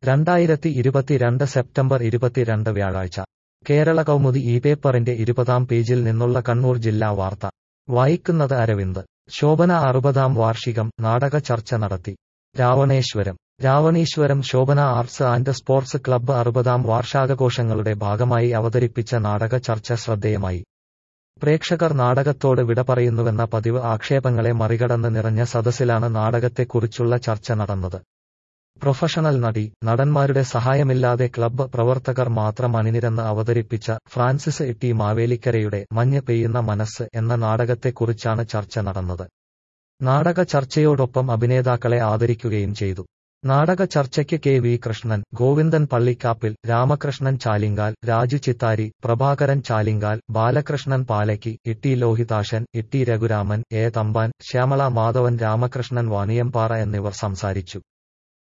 രണ്ടായിരത്തി ഇരുപത്തിരണ്ട് സെപ്റ്റംബർ ഇരുപത്തിരണ്ട് വ്യാഴാഴ്ച കേരള കൗമുദി ഈ പേപ്പറിന്റെ ഇരുപതാം പേജിൽ നിന്നുള്ള കണ്ണൂർ ജില്ലാ വാർത്ത വായിക്കുന്നത് അരവിന്ദ് ശോഭന അറുപതാം വാർഷികം നാടക ചർച്ച നടത്തി Ravaneswaram Raveeneswaram Shobhana arts and sports club അറുപതാം വാർഷാഘോഷങ്ങളുടെ ഭാഗമായി അവതരിപ്പിച്ച നാടക ചർച്ച ശ്രദ്ധേയമായി പ്രേക്ഷകർ നാടകത്തോട് വിട പറയുന്നുവെന്ന പതിവ് ആക്ഷേപങ്ങളെ മറികടന്ന് നിറഞ്ഞ സദസ്സിലാണ് നാടകത്തെക്കുറിച്ചുള്ള ചർച്ച നടന്നത് പ്രൊഫഷണൽ നടി നടന്മാരുടെ സഹായമില്ലാതെ ക്ലബ്ബ് പ്രവർത്തകർ മാത്രം അണിനിരന്ന് അവതരിപ്പിച്ച ഫ്രാൻസിസ് ഇട്ടി മാവേലിക്കരയുടെ മഞ്ഞ് പെയ്യുന്ന മനസ്സ് എന്ന നാടകത്തെക്കുറിച്ചാണ് ചർച്ച നടന്നത് നാടക ചർച്ചയോടൊപ്പം അഭിനേതാക്കളെ ആദരിക്കുകയും ചെയ്തു നാടക ചർച്ചയ്ക്ക് K V Krishnan Govindan Pallikappil Ramakrishnan Chalingal Raju Chithari Prabhakaran Chalingal Balakrishnan Palakki Itty Lohithashan Itty Raghuraman A Thampan Shyamala Madhavan Ramakrishnan Vaniyampara എന്നിവർ സംസാരിച്ചു